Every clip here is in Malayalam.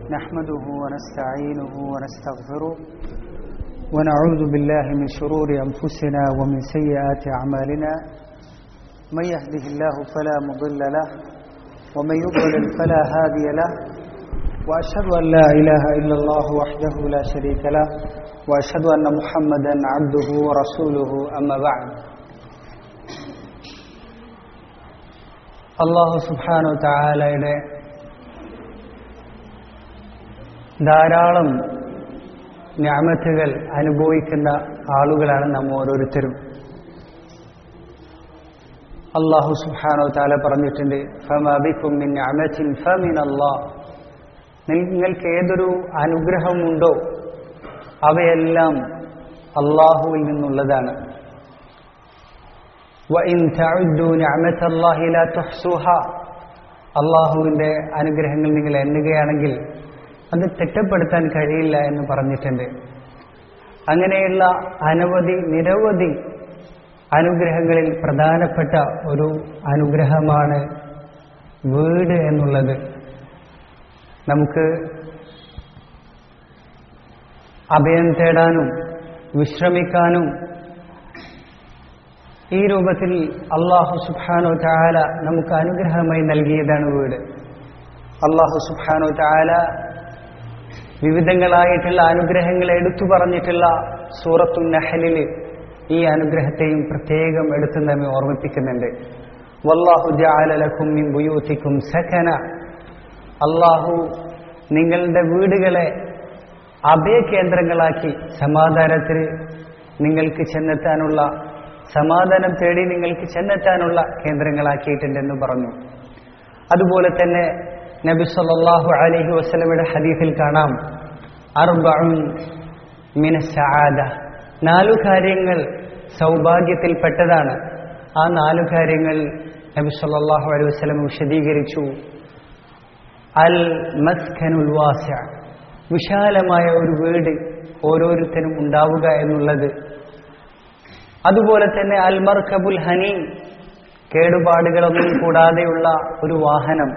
نحمده ونستعينه ونستغفره ونعوذ بالله من شرور أنفسنا ومن سيئات أعمالنا من يهده الله فلا مضل له ومن يضلل فلا هادي له وأشهد أن لا إله إلا الله وحده لا شريك له وأشهد أن محمدا عبده ورسوله أما بعد അള്ളാഹു സുബാനു താലയുടെ ധാരാളം ഞാമത്തുകൾ അനുഭവിക്കുന്ന ആളുകളാണ് നാം ഓരോരുത്തരും അള്ളാഹു സുബാനോ താല പറഞ്ഞിട്ടുണ്ട് ഫമബിക്കും മിൻ അമത്തിൻ ഫമിൻ അള്ളാഹ് നിങ്ങൾക്ക് ഏതൊരു അനുഗ്രഹമുണ്ടോ അവയെല്ലാം അള്ളാഹുവിൽ നിന്നുള്ളതാണ് അള്ളാഹുവിന്റെ അനുഗ്രഹങ്ങൾ നിങ്ങൾ എണ്ണുകയാണെങ്കിൽ അത് തിട്ടപ്പെടുത്താൻ കഴിയില്ല എന്ന് പറഞ്ഞിട്ടുണ്ട് അങ്ങനെയുള്ള അനവധി നിരവധി അനുഗ്രഹങ്ങളിൽ പ്രധാനപ്പെട്ട ഒരു അനുഗ്രഹമാണ് വീട് എന്നുള്ളത് നമുക്ക് അഭയം തേടാനും വിശ്രമിക്കാനും ഈ രൂപത്തിൽ അള്ളാഹു സുബാനോ ചാല നമുക്ക് അനുഗ്രഹമായി നൽകിയതാണ് വീട് അള്ളാഹു സുബാനോ ചാല വിവിധങ്ങളായിട്ടുള്ള അനുഗ്രഹങ്ങൾ എടുത്തു പറഞ്ഞിട്ടുള്ള സൂറത്തു നഹലിൽ ഈ അനുഗ്രഹത്തെയും പ്രത്യേകം എടുത്ത് നമ്മെ ഓർമ്മിപ്പിക്കുന്നുണ്ട് വല്ലാഹു ജാലലക്കും ബുയൂത്തിക്കും സഖന അള്ളാഹു നിങ്ങളുടെ വീടുകളെ അഭയകേന്ദ്രങ്ങളാക്കി സമാധാനത്തിന് നിങ്ങൾക്ക് ചെന്നെത്താനുള്ള സമാധാനം തേടി നിങ്ങൾക്ക് ചെന്നെത്താനുള്ള കേന്ദ്രങ്ങളാക്കിയിട്ടുണ്ടെന്ന് പറഞ്ഞു അതുപോലെ തന്നെ നബി സല്ലാഹു അലഹി വസ്ലമയുടെ ഹദീഫിൽ കാണാം അർബഉൻ മിന സആദ നാലു കാര്യങ്ങൾ സൗഭാഗ്യത്തിൽപ്പെട്ടതാണ് ആ നാലു കാര്യങ്ങൾ നബി സല്ലാഹു അലൈഹി വസ്ലം വിശദീകരിച്ചു അൽ മസ്ഖനുൽ വാസ വിശാലമായ ഒരു വീട് ഓരോരുത്തരും ഉണ്ടാവുക എന്നുള്ളത് അതുപോലെ തന്നെ അൽമർക്കബുൽ ഹനി കേടുപാടുകളൊന്നും കൂടാതെയുള്ള ഒരു വാഹനം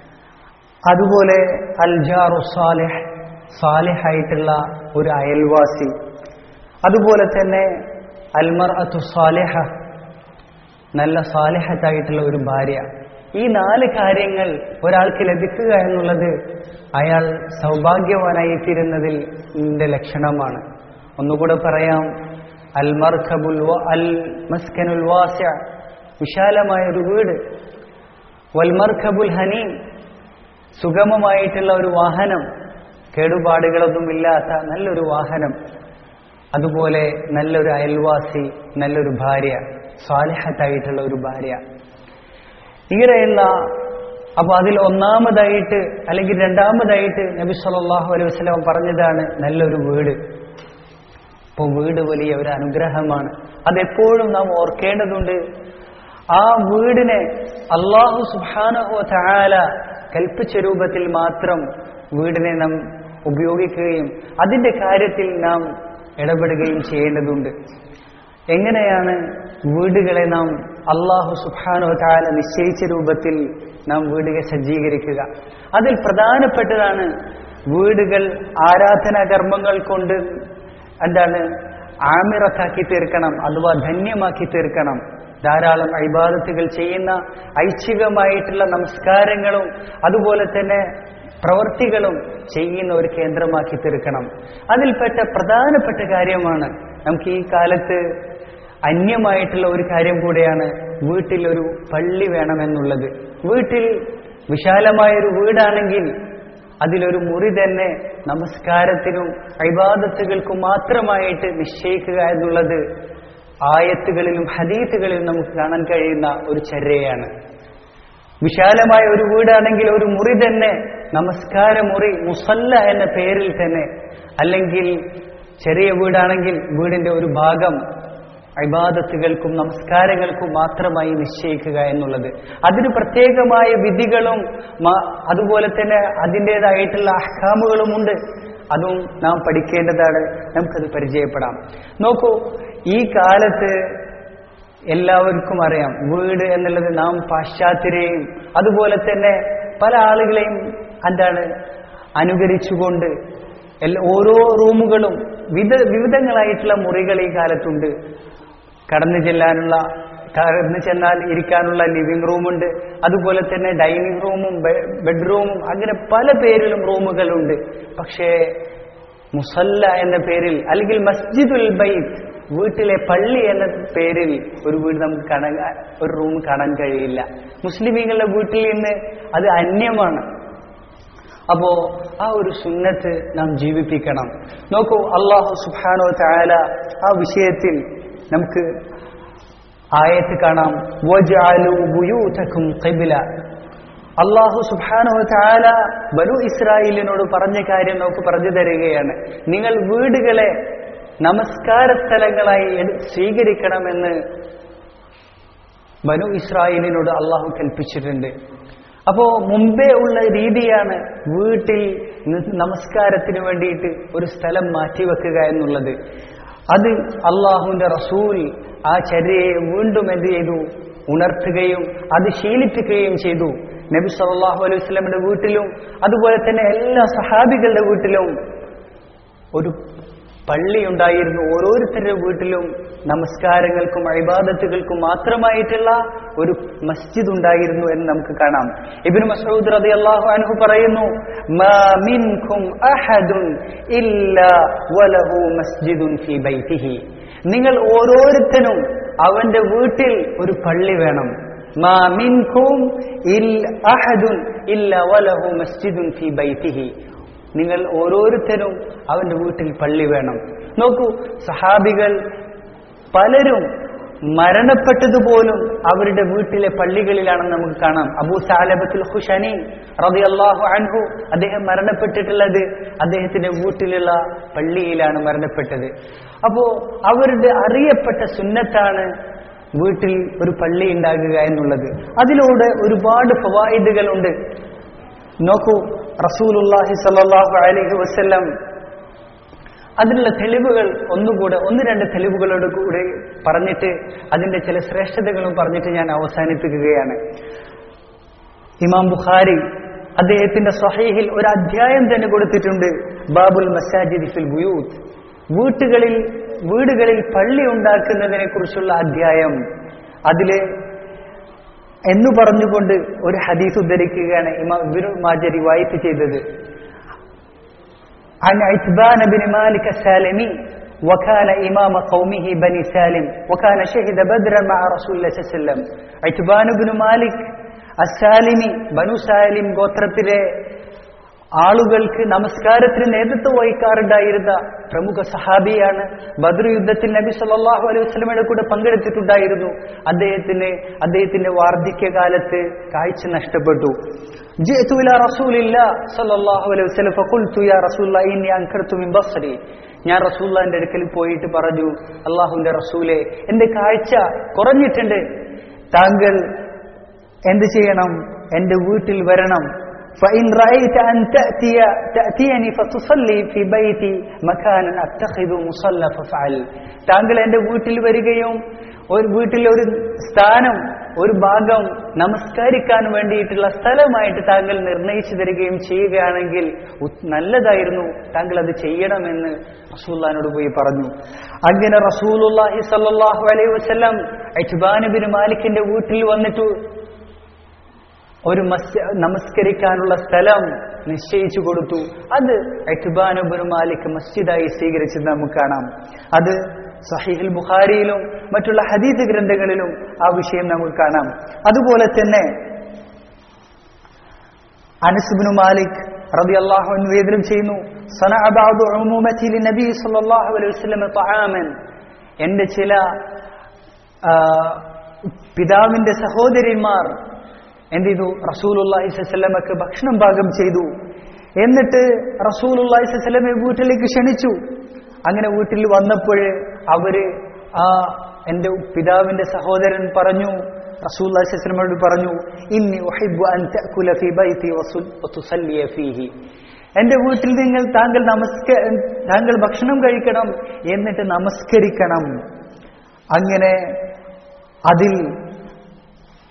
അതുപോലെ അൽജാറു സാലിഹ് സാലിഹായിട്ടുള്ള ഒരു അയൽവാസി അതുപോലെ തന്നെ അൽമർ അതു സാലിഹ നല്ല സാലിഹത്തായിട്ടുള്ള ഒരു ഭാര്യ ഈ നാല് കാര്യങ്ങൾ ഒരാൾക്ക് ലഭിക്കുക എന്നുള്ളത് അയാൾ സൗഭാഗ്യവാനായി തീരുന്നതിൽ ലക്ഷണമാണ് ഒന്നുകൂടെ പറയാം അൽ മർഖബുൽ അൽ മസ്കനുൽ വാസ്യ വിശാലമായ ഒരു വീട് വൽ മർഖബുൽ ഹനീം സുഗമമായിട്ടുള്ള ഒരു വാഹനം കേടുപാടുകളൊന്നുമില്ലാത്ത നല്ലൊരു വാഹനം അതുപോലെ നല്ലൊരു അയൽവാസി നല്ലൊരു ഭാര്യ സ്വാലിഹത്തായിട്ടുള്ള ഒരു ഭാര്യ ഇങ്ങനെയുള്ള അപ്പൊ അതിൽ ഒന്നാമതായിട്ട് അല്ലെങ്കിൽ രണ്ടാമതായിട്ട് നബി സല്ലാഹു അലൈഹി വസ്ലാം പറഞ്ഞതാണ് നല്ലൊരു വീട് അപ്പോൾ വീട് വലിയ ഒരു അനുഗ്രഹമാണ് അതെപ്പോഴും നാം ഓർക്കേണ്ടതുണ്ട് ആ വീടിനെ അള്ളാഹു സുബാനഹോ ചാല കൽപ്പിച്ച രൂപത്തിൽ മാത്രം വീടിനെ നാം ഉപയോഗിക്കുകയും അതിന്റെ കാര്യത്തിൽ നാം ഇടപെടുകയും ചെയ്യേണ്ടതുണ്ട് എങ്ങനെയാണ് വീടുകളെ നാം അള്ളാഹു സുബാനോ ചാല നിശ്ചയിച്ച രൂപത്തിൽ നാം വീടുകൾ സജ്ജീകരിക്കുക അതിൽ പ്രധാനപ്പെട്ടതാണ് വീടുകൾ ആരാധനാ കർമ്മങ്ങൾ കൊണ്ട് എന്താണ് ആമിറത്താക്കി തീർക്കണം അഥവാ ധന്യമാക്കി തീർക്കണം ധാരാളം അഴിബാദത്തുകൾ ചെയ്യുന്ന ഐച്ഛികമായിട്ടുള്ള നമസ്കാരങ്ങളും അതുപോലെ തന്നെ പ്രവൃത്തികളും ചെയ്യുന്ന ഒരു കേന്ദ്രമാക്കി തീർക്കണം അതിൽപ്പെട്ട പ്രധാനപ്പെട്ട കാര്യമാണ് നമുക്ക് ഈ കാലത്ത് അന്യമായിട്ടുള്ള ഒരു കാര്യം കൂടെയാണ് വീട്ടിൽ ഒരു പള്ളി വേണമെന്നുള്ളത് വീട്ടിൽ വിശാലമായ ഒരു വീടാണെങ്കിൽ അതിലൊരു മുറി തന്നെ നമസ്കാരത്തിനും അഭിബാദത്തുകൾക്കും മാത്രമായിട്ട് നിശ്ചയിക്കുക എന്നുള്ളത് ആയത്തുകളിലും ഹദീത്തുകളിലും നമുക്ക് കാണാൻ കഴിയുന്ന ഒരു ചര്യയാണ് വിശാലമായ ഒരു വീടാണെങ്കിൽ ഒരു മുറി തന്നെ നമസ്കാര മുറി മുസല്ല എന്ന പേരിൽ തന്നെ അല്ലെങ്കിൽ ചെറിയ വീടാണെങ്കിൽ വീടിന്റെ ഒരു ഭാഗം അഭിബാദത്തുകൾക്കും നമസ്കാരങ്ങൾക്കും മാത്രമായി നിശ്ചയിക്കുക എന്നുള്ളത് അതിന് പ്രത്യേകമായ വിധികളും അതുപോലെ തന്നെ അതിൻ്റെതായിട്ടുള്ള അഹ്കാമുകളുമുണ്ട് അതും നാം പഠിക്കേണ്ടതാണ് നമുക്കത് പരിചയപ്പെടാം നോക്കൂ ഈ കാലത്ത് എല്ലാവർക്കും അറിയാം വീട് എന്നുള്ളത് നാം പാശ്ചാത്യരെയും അതുപോലെ തന്നെ പല ആളുകളെയും എന്താണ് അനുകരിച്ചുകൊണ്ട് എല്ലാ ഓരോ റൂമുകളും വിധ വിവിധങ്ങളായിട്ടുള്ള മുറികൾ ഈ കാലത്തുണ്ട് കടന്നു ചെല്ലാനുള്ള കടന്നു ചെന്നാൽ ഇരിക്കാനുള്ള ലിവിംഗ് റൂമുണ്ട് അതുപോലെ തന്നെ ഡൈനിങ് റൂമും ബെഡ്റൂമും അങ്ങനെ പല പേരിലും റൂമുകളുണ്ട് പക്ഷേ മുസല്ല എന്ന പേരിൽ അല്ലെങ്കിൽ മസ്ജിദുൽ ബൈത്ത് വീട്ടിലെ പള്ളി എന്ന പേരിൽ ഒരു വീട് നമുക്ക് കാണാൻ ഒരു റൂം കാണാൻ കഴിയില്ല മുസ്ലിമീങ്ങളുടെ വീട്ടിൽ നിന്ന് അത് അന്യമാണ് അപ്പോ ആ ഒരു സുന്നത്ത് നാം ജീവിപ്പിക്കണം നോക്കൂ അള്ളാഹു സുബാനോ ചായാല ആ വിഷയത്തിൽ നമുക്ക് ആയത്ത് കാണാം വജഅലു ബുയൂതക്കും ഖിബ്ല അള്ളാഹു സുബാനോ ചായാല ബനു ഇസ്രായേലിനോട് പറഞ്ഞ കാര്യം നമുക്ക് പറഞ്ഞു തരികയാണ് നിങ്ങൾ വീടുകളെ നമസ്കാര സ്ഥലങ്ങളായി എടു- സ്വീകരിക്കണമെന്ന് ബനു ഇസ്രായേലിനോട് അള്ളാഹു കൽപ്പിച്ചിട്ടുണ്ട് അപ്പോ മുമ്പേ ഉള്ള രീതിയാണ് വീട്ടിൽ നി- നമസ്കാരത്തിന് വേണ്ടിയിട്ട് ഒരു സ്ഥലം മാറ്റിവെക്കുക എന്നുള്ളത് അത് അള്ളാഹുവിന്റെ റസൂൽ ആ ചര്യയെ വീണ്ടും എന്ത് ചെയ്തു ഉണർത്തുകയും അത് ശീലിപ്പിക്കുകയും ചെയ്തു നബി സല്ലല്ലാഹു അലൈഹി വസല്ലമയുടെ വീട്ടിലും അതുപോലെ തന്നെ എല്ലാ സഹാബികളുടെ വീട്ടിലും ഒരു പള്ളി ഉണ്ടായിരുന്നു ഓരോരുത്തരുടെ വീട്ടിലും നമസ്കാരങ്ങൾക്കും അഴിബാദത്തുകൾക്കും മാത്രമായിട്ടുള്ള ഒരു മസ്ജിദ് ഉണ്ടായിരുന്നു എന്ന് നമുക്ക് കാണാം ഇബ്നു മസൂദ് റളിയല്ലാഹു അൻഹു പറയുന്നു മാ മിൻകും അഹദുൻ ഇല്ലാ വലഹു മസ്ജിദുൻ ഫീ ബൈതിഹി നിങ്ങൾ ഓരോരുത്തരും അവന്റെ വീട്ടിൽ ഒരു പള്ളി വേണം മാ മിൻകും ഇൽ അഹദുൻ ഇല്ലാ വലഹു മസ്ജിദുൻ ഫീ ബൈതിഹി നിങ്ങൾ ഓരോരുത്തരും അവന്റെ വീട്ടിൽ പള്ളി വേണം നോക്കൂ സഹാബികൾ പലരും മരണപ്പെട്ടതുപോലും അവരുടെ വീട്ടിലെ പള്ളികളിലാണെന്ന് നമുക്ക് കാണാം അബൂ സാലബത്തുൽ ഹുഷനി റളിയല്ലാഹു അൻഹു അദ്ദേഹം മരണപ്പെട്ടിട്ടുള്ളത് അദ്ദേഹത്തിന്റെ വീട്ടിലുള്ള പള്ളിയിലാണ് മരണപ്പെട്ടത് അപ്പോ അവരുടെ അറിയപ്പെട്ട സുന്നത്താണ് വീട്ടിൽ ഒരു പള്ളി ഉണ്ടാകുക എന്നുള്ളത് അതിലൂടെ ഒരുപാട് ഫവായിദുകളുണ്ട് നോക്കൂ റസൂലുല്ലാഹി സല്ലല്ലാഹു അലൈഹി വസല്ലം അതിനുള്ള തെളിവുകൾ ഒന്നുകൂടെ ഒന്ന് രണ്ട് തെളിവുകളോട് കൂടെ പറഞ്ഞിട്ട് അതിന്റെ ചില ശ്രേഷ്ഠതകളും പറഞ്ഞിട്ട് ഞാൻ അവസാനിപ്പിക്കുകയാണ് ഇമാം ബുഖാരി അദ്ദേഹത്തിന്റെ സ്വഹീഹിൽ ഒരു അധ്യായം തന്നെ കൊടുത്തിട്ടുണ്ട് ബാബുൽ മസാജിദ് ഫിൽ ബുയൂത്ത് വീട്ടുകളിൽ വീടുകളിൽ പള്ളി ഉണ്ടാക്കുന്നതിനെ കുറിച്ചുള്ള അധ്യായം അതില് എന്ന് പറഞ്ഞുകൊണ്ട് ഒരു ഹദീസ് ഉദ്ധരിക്കുകയാണ് ഇമാം ഇബ്നു മാജ റിവായത്ത് ചെയ്തത് عن عتبان بن مالك السالمي وكان إمام قومه بني سالم وكان شهد بدرا مع رسول الله صلى الله عليه وسلم عتبان بن مالك السالمي ബനു സാലിം ഗോത്രത്തിലെ ആളുകൾക്ക് നമസ്കാരത്തിന് നേതൃത്വം വഹിക്കാറുണ്ടായിരുന്ന പ്രമുഖ സഹാബിയാണ് ബദർ യുദ്ധത്തിൽ നബി സല്ലല്ലാഹു അലൈഹി വസല്ലമയുടെ കൂടെ പങ്കെടുത്തിട്ടുണ്ടായിരുന്നു അദ്ദേഹത്തിന് അദ്ദേഹത്തിന്റെ വാർദ്ധക്യകാലത്ത് കാഴ്ച നഷ്ടപ്പെട്ടു جئت إلى رسول الله صلى الله عليه وسلم فقلت يا رسول الله إني أنكرت من بصري ഞാൻ റസൂല്ലാന്റെ അടുക്കൽ പോയിട്ട് പറഞ്ഞു അള്ളാഹുവിന്റെ റസൂലെ എന്റെ കാഴ്ച കുറഞ്ഞിട്ടുണ്ട് താങ്കൾ എന്ത് ചെയ്യണം എന്റെ വീട്ടിൽ വരണം فإن رأيت أن تأتي تأتيني فتصلي في بيتي مكانا أتخذ مصلى فافعل താങ്കൾ എൻ്റെ വീട്ടിൽ വരികയും ഒരു വീട്ടിൽ ഒരു സ്ഥാനം ഒരു ഭാഗം നമസ്കരിക്കാൻ വേണ്ടിയിട്ടുള്ള സ്ഥലമായിട്ട് താങ്കൾ നിർണയിച്ചു തരികയും ചെയ്യുകയാണെങ്കിൽ ഉത്- നല്ലതായിരുന്നു താങ്കൾ അത് ചെയ്യണമെന്ന് റസൂല്ലാനോട് പോയി പറഞ്ഞു അങ്ങനെ റസൂലുള്ളാഹി സല്ലല്ലാഹു അലൈഹി വസല്ലം ബിൻ മാലിക്കിന്റെ വീട്ടിൽ വന്നിട്ട് ഒരു മസ് നമസ്കരിക്കാനുള്ള സ്ഥലം നിശ്ചയിച്ചു കൊടുത്തു അത് എറ്റുബാനുബുൻ മാലിക് മസ്ജിദായി സ്വീകരിച്ചത് നമുക്ക് കാണാം അത് സഹീഹുൽ ബുഖാരിയിലും മറ്റുള്ള ഹദീദ് ഗ്രന്ഥങ്ങളിലും ആ വിഷയം നമുക്ക് കാണാം അതുപോലെ തന്നെ അനസുബിനു മാലിക് റബി അള്ളാഹു നിവേദനം ചെയ്യുന്നു സനഅ ബഅദു ഉമൂമത്തി ലിനബി സല്ലല്ലാഹു അലൈഹി വസല്ലം തആമൻ എന്റെ ചില ആ, പിതാവിന്റെ സഹോദരിമാർ എന്ത് ചെയ്തു റസൂലുള്ളാഹി സ്വല്ലമക്ക് ഭക്ഷണം പാകം ചെയ്തു എന്നിട്ട് റസൂലുള്ളാഹി സ്വല്ലമെ വീട്ടിലേക്ക് ക്ഷണിച്ചു അങ്ങനെ വീട്ടിൽ വന്നപ്പോൾ അവര് ആ എന്റെ പിതാവിന്റെ സഹോദരൻ പറഞ്ഞു റസൂലുള്ളാഹി സ്വല്ലമയോട് പറഞ്ഞു ഇന്നി ഉഹിബ്ബു അൻ തഅകുല ഫീ ബൈതി വസുൽ- വതുസല്ലിയ ഫീഹി എന്റെ വീട്ടിൽ നിങ്ങൾ താങ്കൾ നമസ്ക താങ്കൾ ഭക്ഷണം കഴിക്കണം എന്നിട്ട് നമസ്കരിക്കണം അങ്ങനെ അതിൽ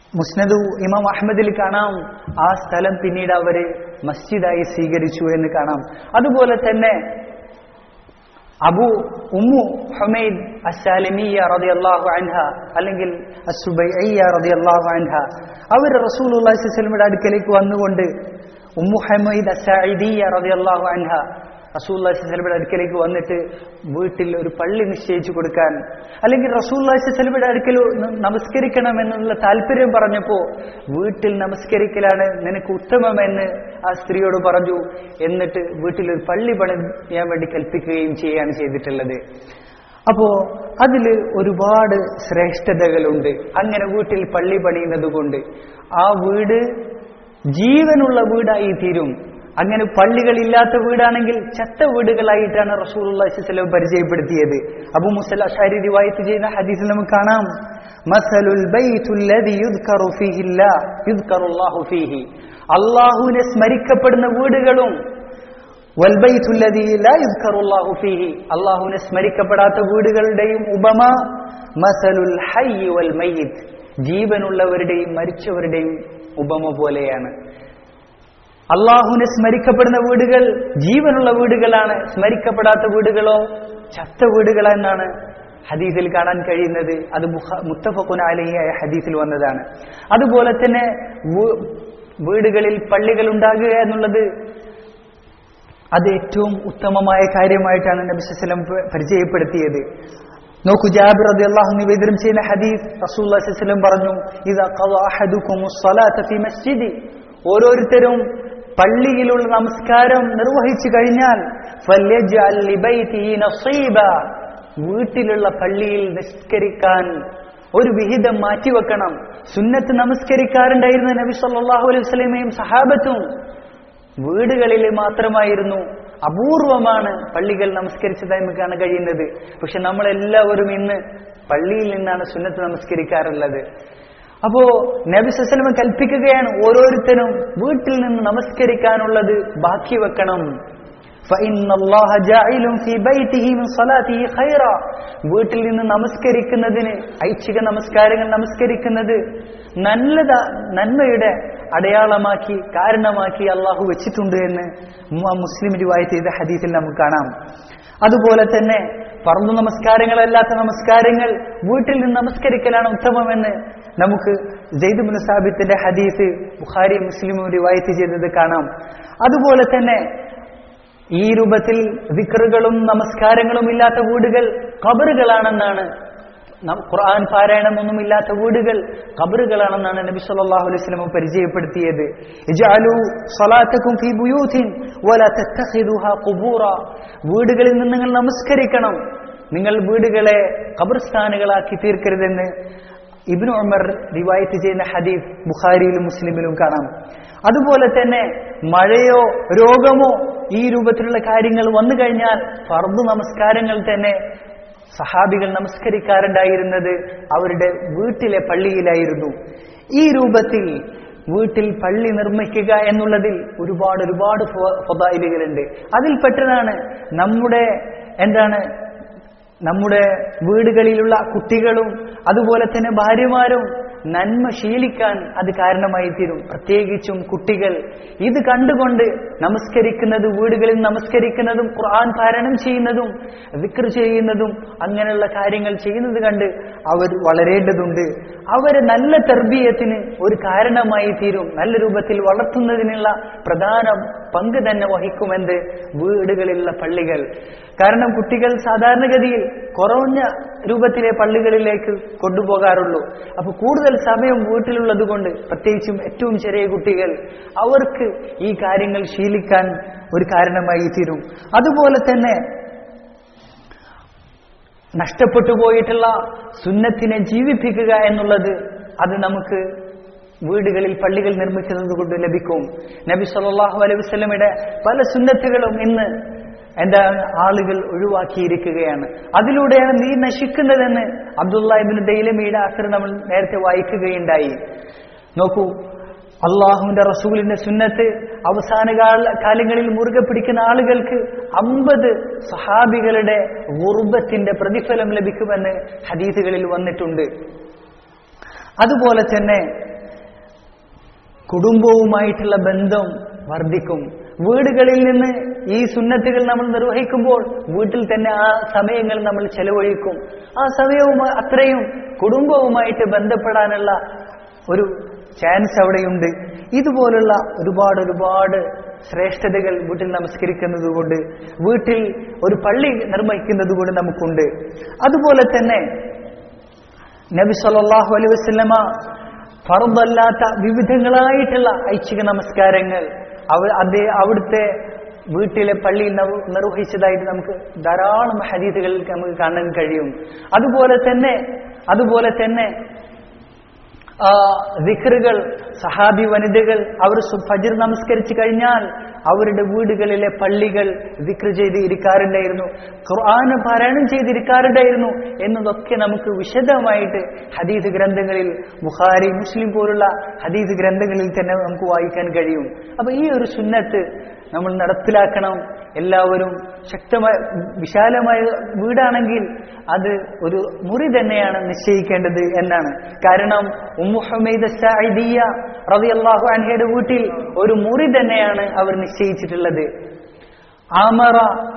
മുസ്നദു ഇമാം അഹമ്മദിൽ കാണാം ആ സ്ഥലം പിന്നീട് അവര് മസ്ജിദായി സ്വീകരിച്ചു എന്ന് കാണാം അതുപോലെ തന്നെ അബു ഉമ്മു ഹുമൈദ് അസാലിമിയ റളിയല്ലാഹു അൻഹ അല്ലെങ്കിൽ അസുബൈയ്യ റളിയല്ലാഹു അൻഹ അവർ റസൂലുള്ളാഹി സ്വല്ലല്ലാഹു അലൈഹി വസല്ലമയുടെ അടുക്കലേക്ക് വന്നുകൊണ്ട് ഉമ്മു ഹമീദ് അസായിദിയ റളിയല്ലാഹു അൻഹ റസൂല്ലാഹി സ്വലമിയുടെ അടുക്കലേക്ക് വന്നിട്ട് വീട്ടിൽ ഒരു പള്ളി നിശ്ചയിച്ചു കൊടുക്കാൻ അല്ലെങ്കിൽ റസൂല്ലാഹി സ്വലമിയുടെ അടുക്കൽ നമസ്കരിക്കണം എന്നുള്ള താല്പര്യം പറഞ്ഞപ്പോ വീട്ടിൽ നമസ്കരിക്കലാണ് നിനക്ക് ഉത്തമമെന്ന് ആ സ്ത്രീയോട് പറഞ്ഞു എന്നിട്ട് വീട്ടിൽ ഒരു പള്ളി പണിയാൻ വേണ്ടി കൽപ്പിക്കുകയും ചെയ്യുകയാണ് ചെയ്തിട്ടുള്ളത് അപ്പോ അതിൽ ഒരുപാട് ശ്രേഷ്ഠതകളുണ്ട് അങ്ങനെ വീട്ടിൽ പള്ളി പണിയുന്നത് കൊണ്ട് ആ വീട് ജീവനുള്ള വീടായി തീരും അങ്ങനെ പള്ളികളില്ലാത്ത വീടാണെങ്കിൽ ചത്ത വീടുകളായിട്ടാണ് റസൂലുള്ളാഹിസ്ലം പരിചയപ്പെടുത്തിയത് അബു മുസൽ അഷാരി റിവായത്ത് ചെയ്യുന്ന ഹദീസിൽ നമുക്ക് കാണാം മസലുൽ ബൈത്തുല്ലദി യുദ്കറു ഫീഹില്ല യുദ്കറുല്ലാഹു ഫീഹി അല്ലാഹുവിനെ സ്മരിക്കപ്പെടുന്ന വീടുകളും വൽബൈത്തുല്ലദി ലാ യുദ്കറുല്ലാഹു ഫീഹി അല്ലാഹുവിനെ സ്മരിക്കപ്പെടാത്ത വീടുകളുടെയും ഉപമ മസലുൽ ഹയ്യ് വൽ മയ്യിത്ത് ജീവനുള്ളവരുടെയും മരിച്ചവരുടെയും ഉപമ പോലെയാണ് അള്ളാഹുവിനെ സ്മരിക്കപ്പെടുന്ന വീടുകൾ ജീവനുള്ള വീടുകളാണ് സ്മരിക്കപ്പെടാത്ത വീടുകളോ ചത്ത വീടുകളെന്നാണ് ഹദീസിൽ കാണാൻ കഴിയുന്നത് അത് മുത്തഫക്കുൻ അലിയായ ഹദീസിൽ വന്നതാണ് അതുപോലെ തന്നെ വീടുകളിൽ പള്ളികൾ ഉണ്ടാകുക എന്നുള്ളത് അത് ഏറ്റവും ഉത്തമമായ കാര്യമായിട്ടാണ് നബി വസല്ലം പരിചയപ്പെടുത്തിയത് നോക്കൂ ജാബിർ റതി അള്ളാഹു നിവേദനം ചെയ്യുന്ന ഹദീസ് റസൂൽ വസല്ലം പറഞ്ഞു ഇത് മസ്ജിദി ഓരോരുത്തരും പള്ളിയിലുള്ള നമസ്കാരം നിർവഹിച്ചു കഴിഞ്ഞാൽ വീട്ടിലുള്ള പള്ളിയിൽ നിസ്കരിക്കാൻ ഒരു വിഹിതം മാറ്റിവെക്കണം സുന്നത്ത് നമസ്കരിക്കാറുണ്ടായിരുന്ന നബി സല്ലാഹു അലൈഹി വസ്ലമയും സഹാബത്തും വീടുകളിൽ മാത്രമായിരുന്നു അപൂർവമാണ് പള്ളികൾ നമസ്കരിച്ചതായി നമുക്ക് കാണാൻ കഴിയുന്നത് പക്ഷെ നമ്മളെല്ലാവരും ഇന്ന് പള്ളിയിൽ നിന്നാണ് സുന്നത്ത് നമസ്കരിക്കാറുള്ളത് അപ്പോ നബി സുസലമ കൽപ്പിക്കുകയാണ് ഓരോരുത്തരും വീട്ടിൽ നിന്ന് നമസ്കരിക്കാനുള്ളത് ബാക്കി വെക്കണം വീട്ടിൽ നിന്ന് നമസ്കരിക്കുന്നതിന് ഐച്ഛിക നമസ്കാരങ്ങൾ നമസ്കരിക്കുന്നത് നല്ലത നന്മയുടെ അടയാളമാക്കി കാരണമാക്കി അള്ളാഹു വെച്ചിട്ടുണ്ട് എന്ന് മുസ്ലിം രൂപായി ചെയ്ത ഹദീസിൽ നമുക്ക് കാണാം അതുപോലെ തന്നെ പറന്നു നമസ്കാരങ്ങളല്ലാത്ത നമസ്കാരങ്ങൾ വീട്ടിൽ നിന്ന് നമസ്കരിക്കലാണ് ഉത്തമമെന്ന് നമുക്ക് ജയ്ദ് ബിൻ സാബിത്തിന്റെ ഹദീസ് ബുഖാരി മുസ്ലിമും റിവായത്ത് ചെയ്തത് കാണാം അതുപോലെ തന്നെ ഈ രൂപത്തിൽ വിക്റുകളും നമസ്കാരങ്ങളും ഇല്ലാത്ത വീടുകൾ കബറുകളാണെന്നാണ് ഖുർആൻ പാരായണമൊന്നും ഇല്ലാത്ത വീടുകൾ കബറുകളാണെന്നാണ് നബി സല്ലല്ലാഹു അലൈഹി വസല്ലം പരിചയപ്പെടുത്തിയത് ഇജഅലു സ്വലാത്തക്കും ഫീ ബുയൂതിൻ വലാ തത്തഖിദുഹാ ഖുബൂറ വീടുകളിൽ നിന്ന് നിങ്ങൾ നമസ്കരിക്കണം നിങ്ങൾ വീടുകളെ ഖബർസ്ഥാനുകളാക്കി തീർക്കരുതെന്ന് ഇബ്നു ഉമർ റിവായത്ത് ചെയ്യുന്ന ഹദീസ് ബുഖാരിയിലും മുസ്ലിമിലും കാണാം അതുപോലെ തന്നെ മഴയോ രോഗമോ ഈ രൂപത്തിലുള്ള കാര്യങ്ങൾ വന്നു കഴിഞ്ഞാൽ ഫർദ് നമസ്കാരങ്ങൾ തന്നെ സഹാബികൾ നമസ്കരിക്കാറുണ്ടായിരുന്നത് അവരുടെ വീട്ടിലെ പള്ളിയിലായിരുന്നു ഈ രൂപത്തിൽ വീട്ടിൽ പള്ളി നിർമ്മിക്കുക എന്നുള്ളതിൽ ഒരുപാട് ഒരുപാട് ഫൊതായിലുകളുണ്ട് അതിൽപ്പെട്ടതാണ് നമ്മുടെ എന്താണ് നമ്മുടെ വീടുകളിലുള്ള കുട്ടികളും അതുപോലെ തന്നെ ഭാര്യമാരും നന്മ ശീലിക്കാൻ അത് കാരണമായി തീരും പ്രത്യേകിച്ചും കുട്ടികൾ ഇത് കണ്ടുകൊണ്ട് നമസ്കരിക്കുന്നത് വീടുകളിൽ നമസ്കരിക്കുന്നതും ഖുർആൻ പാരായണം ചെയ്യുന്നതും വിക്ർ ചെയ്യുന്നതും അങ്ങനെയുള്ള കാര്യങ്ങൾ ചെയ്യുന്നത് കണ്ട് അവർ വളരേണ്ടതുണ്ട് അവരെ നല്ല തെർബീയത്തിന് ഒരു കാരണമായി തീരും നല്ല രൂപത്തിൽ വളർത്തുന്നതിനുള്ള പ്രധാന പങ്ക് തന്നെ വഹിക്കുമെന്ന് വീടുകളിലുള്ള പള്ളികൾ കാരണം കുട്ടികൾ സാധാരണഗതിയിൽ കുറഞ്ഞ രൂപത്തിലെ പള്ളികളിലേക്ക് കൊണ്ടുപോകാറുള്ളൂ അപ്പൊ കൂടുതൽ സമയം വീട്ടിലുള്ളത് കൊണ്ട് പ്രത്യേകിച്ചും ഏറ്റവും ചെറിയ കുട്ടികൾ അവർക്ക് ഈ കാര്യങ്ങൾ ശീലിക്കാൻ ഒരു കാരണമായി തീരും അതുപോലെ തന്നെ നഷ്ടപ്പെട്ടു പോയിട്ടുള്ള സുന്നത്തിനെ ജീവിപ്പിക്കുക എന്നുള്ളത് അത് നമുക്ക് വീടുകളിൽ പള്ളികൾ നിർമ്മിക്കുന്നത് കൊണ്ട് ലഭിക്കും നബി സല്ലല്ലാഹു അലൈഹി വസല്ലമയുടെ പല സുന്നത്തുകളും ഇന്ന് എന്താണ് ആളുകൾ ഒഴിവാക്കിയിരിക്കുകയാണ് അതിലൂടെയാണ് നീ നശിക്കുന്നതെന്ന് അബ്ദുല്ലാഹിബിൻ ദൈലമിയുടെ അസർ നമ്മൾ നേരത്തെ വായിക്കുകയുണ്ടായി നോക്കൂ അള്ളാഹുവിന്റെ റസൂലിന്റെ സുന്നത്ത് അവസാന കാല കാലങ്ങളിൽ മുറുകെ പിടിക്കുന്ന ആളുകൾക്ക് അമ്പത് സഹാബികളുടെ ഗുർബത്തിന്റെ പ്രതിഫലം ലഭിക്കുമെന്ന് ഹദീസുകളിൽ വന്നിട്ടുണ്ട് അതുപോലെ തന്നെ കുടുംബവുമായിട്ടുള്ള ബന്ധം വർദ്ധിക്കും വീടുകളിൽ നിന്ന് ഈ സുന്നത്തുകൾ നമ്മൾ നിർവഹിക്കുമ്പോൾ വീട്ടിൽ തന്നെ ആ സമയങ്ങൾ നമ്മൾ ചെലവഴിക്കും ആ സമയവും അത്രയും കുടുംബവുമായിട്ട് ബന്ധപ്പെടാനുള്ള ഒരു ചാൻസ് അവിടെയുണ്ട് ഇതുപോലുള്ള ഒരുപാട് ഒരുപാട് ശ്രേഷ്ഠതകൾ വീട്ടിൽ നമസ്കരിക്കുന്നത് കൊണ്ട് വീട്ടിൽ ഒരു പള്ളി നിർമ്മിക്കുന്നത് കൊണ്ട് നമുക്കുണ്ട് അതുപോലെ തന്നെ നബി സല്ലല്ലാഹു അലൈഹി വസല്ലമ ഫർദല്ലാത്ത വിവിധങ്ങളായിട്ടുള്ള ഐച്ഛിക നമസ്കാരങ്ങൾ അവ അതേ അവിടുത്തെ വീട്ടിലെ പള്ളിയിൽ നവ- നിർവഹിച്ചതായിട്ട് നമുക്ക് ധാരാളം ഹദീസുകളിൽ നമുക്ക് കാണാൻ കഴിയും അതുപോലെ തന്നെ അതുപോലെ തന്നെ ആ, ദിക്റുകൾ സഹാബി വനിതകൾ അവർ സു- ഫജ്ർ നമസ്കരിച്ചു കഴിഞ്ഞാൽ അവരുടെ വീടുകളിലെ പള്ളികൾ ദിക്ർ ചെയ്ത് ഇരിക്കാറുണ്ടായിരുന്നു ഖുർആന് പാരായണം ചെയ്തിരിക്കാറുണ്ടായിരുന്നു എന്നതൊക്കെ നമുക്ക് വിശദമായിട്ട് ഹദീസ് ഗ്രന്ഥങ്ങളിൽ ബുഖാരി മുസ്ലിം പോലുള്ള ഹദീസ് ഗ്രന്ഥങ്ങളിൽ തന്നെ നമുക്ക് വായിക്കാൻ കഴിയും അപ്പൊ ഈ ഒരു സുന്നത്ത് നമ്മൾ നടപ്പിലാക്കണം എല്ലാവരും ശക്തമായ വിശാലമായ വീടാണെങ്കിൽ അത് ഒരു മുറി തന്നെയാണ് നിശ്ചയിക്കേണ്ടത് എന്നാണ് കാരണം ഉമ്മുഹമ്മദ് സായിദിയ റളിയല്ലാഹു അൻഹയുടെ വീട്ടിൽ ഒരു മുറി തന്നെയാണ് അവർ നിശ്ചയിച്ചിട്ടുള്ളത് ആമറ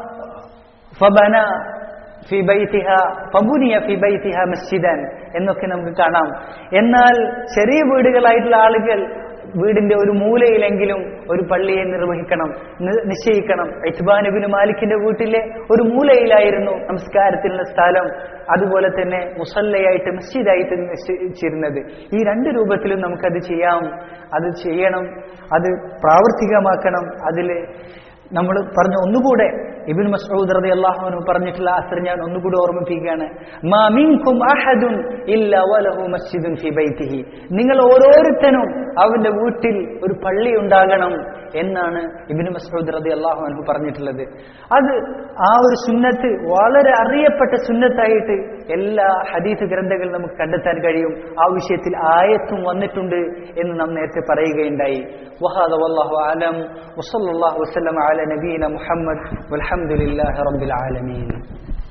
ഫബന ഫി ബൈത്തിഹ ഫബുനിയ ഫി ബൈത്തിഹ മസ്ജിദൻ എന്നൊക്കെ നമുക്ക് കാണാം എന്നാൽ ചെറിയ വീടുകളായിട്ടുള്ള ആളുകൾ വീടിന്റെ ഒരു മൂലയിലെങ്കിലും ഒരു പള്ളിയെ നിർവഹിക്കണം നി- നിശ്ചയിക്കണം ഇത്ബാനുബിന് മാലിക്കിന്റെ വീട്ടിലെ ഒരു മൂലയിലായിരുന്നു നമസ്കാരത്തിനുള്ള സ്ഥലം അതുപോലെ തന്നെ മുസല്ലയായിട്ട് മസ്ജിദായിട്ട് നിശ്ചയിച്ചിരുന്നത് ഈ രണ്ട് രൂപത്തിലും നമുക്കത് ചെയ്യാം അത് ചെയ്യണം അത് പ്രാവർത്തികമാക്കണം അതിൽ നമ്മൾ പറഞ്ഞ ഒന്നുകൂടെ ഇബിൻ മസ്ഊദ് റളിയല്ലാഹു അൻഹു പറഞ്ഞിട്ടുള്ള അസർ ഞാൻ ഒന്നുകൂടി ഓർമ്മിപ്പിക്കുകയാണ് മാ മിൻകും അഹദുൻ ഇല്ല വലഹു മസ്ജിദുൻ ഫി ബൈത്തിഹി നിങ്ങൾ ഓരോരുത്തരും അവന്റെ വീട്ടിൽ ഒരു പള്ളി ഉണ്ടാകണം എന്നാണ് ഇബിൻ മസ്ഊദ് റളിയല്ലാഹു അൻഹു പറഞ്ഞിട്ടുള്ളത് അത് ആ ഒരു സുന്നത്ത് വളരെ അറിയപ്പെട്ട സുന്നത്തായിട്ട് എല്ലാ ഹദീസ് ഗ്രന്ഥങ്ങളും നമുക്ക് കണ്ടെത്താൻ കഴിയും ആ വിഷയത്തിൽ ആയത്തും വന്നിട്ടുണ്ട് എന്ന് നാം നേരത്തെ പറയുകയുണ്ടായി وهذا والله أعلم وصلى الله وسلم على نبينا محمد والحمد لله رب العالمين